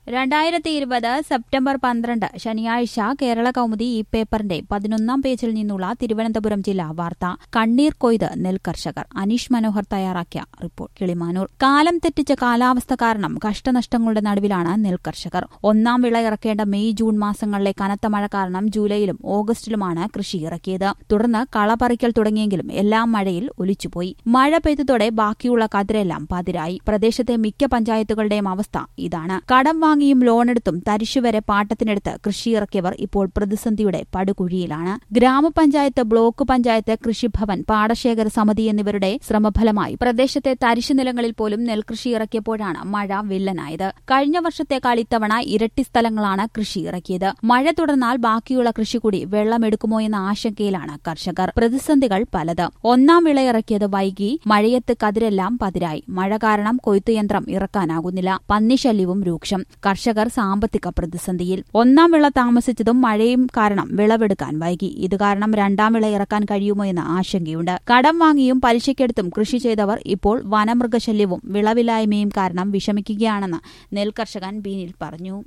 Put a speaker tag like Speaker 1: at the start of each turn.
Speaker 1: രണ്ടായിരത്തി ഇരുപത് സെപ്റ്റംബർ പന്ത്രണ്ട് ശനിയാഴ്ച കേരള കൗമുദി ഈ പേപ്പറിന്റെ പതിനൊന്നാം പേജിൽ നിന്നുള്ള തിരുവനന്തപുരം ജില്ലാ വാർത്ത കണ്ണീർ കൊയ്ത് നെൽകർഷകർ അനീഷ് മനോഹർ തയ്യാറാക്കിയ റിപ്പോർട്ട് കിളിമാനൂർ കാലം തെറ്റിച്ച കാലാവസ്ഥ കാരണം കഷ്ടനഷ്ടങ്ങളുടെ നടുവിലാണ് നെൽകർഷകർ ഒന്നാം വിള ഇറക്കേണ്ട മെയ് ജൂൺ മാസങ്ങളിലെ കനത്ത മഴ കാരണം ജൂലൈയിലും ഓഗസ്റ്റിലുമാണ് കൃഷി ഇറക്കിയത് തുടർന്ന് കളപറിക്കൽ തുടങ്ങിയെങ്കിലും എല്ലാം മഴയിൽ ഒലിച്ചുപോയി മഴ പെയ്തതോടെ ബാക്കിയുള്ള കതിരെല്ലാം പതിരായി പ്രദേശത്തെ മിക്ക പഞ്ചായത്തുകളുടെയും അവസ്ഥ ഇതാണ് കടം വാങ്ങിയും ലോണെടുത്തും തരിശുവരെ പാട്ടത്തിനെടുത്ത് കൃഷിയിറക്കിയവർ ഇപ്പോൾ പ്രതിസന്ധിയുടെ പടുകുഴിയിലാണ് ഗ്രാമപഞ്ചായത്ത് ബ്ലോക്ക് പഞ്ചായത്ത് കൃഷിഭവൻ പാടശേഖര സമിതി എന്നിവരുടെ ശ്രമഫലമായി പ്രദേശത്തെ തരിശു നിലങ്ങളിൽ പോലും നെൽകൃഷി ഇറക്കിയപ്പോഴാണ് മഴ വില്ലനായത് കഴിഞ്ഞ വർഷത്തേക്കാൾ ഇത്തവണ ഇരട്ടി സ്ഥലങ്ങളാണ് കൃഷി ഇറക്കിയത് മഴ തുടർന്നാൽ ബാക്കിയുള്ള കൃഷി കൂടി വെള്ളമെടുക്കുമോ എന്ന ആശങ്കയിലാണ് കർഷകർ പ്രതിസന്ധികൾ പലത് ഒന്നാം വിള ഇറക്കിയത് വൈകി മഴയത്ത് കതിരെല്ലാം പതിരായി മഴ കാരണം കൊയ്ത്തുയന്ത്രം ഇറക്കാനാകുന്നില്ല പന്നിശല്യവും രൂക്ഷം കർഷകർ സാമ്പത്തിക പ്രതിസന്ധിയിൽ ഒന്നാം വിള താമസിച്ചതും മഴയും കാരണം വിളവെടുക്കാൻ വൈകി ഇത് കാരണം രണ്ടാം വിള ഇറക്കാൻ കഴിയുമോ എന്ന ആശങ്കയുണ്ട് കടം വാങ്ങിയും പലിശയ്ക്കെടുത്തും കൃഷി ചെയ്തവർ ഇപ്പോൾ വനമൃഗശല്യവും വിളവില്ലായ്മയും കാരണം വിഷമിക്കുകയാണെന്ന് നെൽകർഷകൻ ബീനിൽ പറഞ്ഞു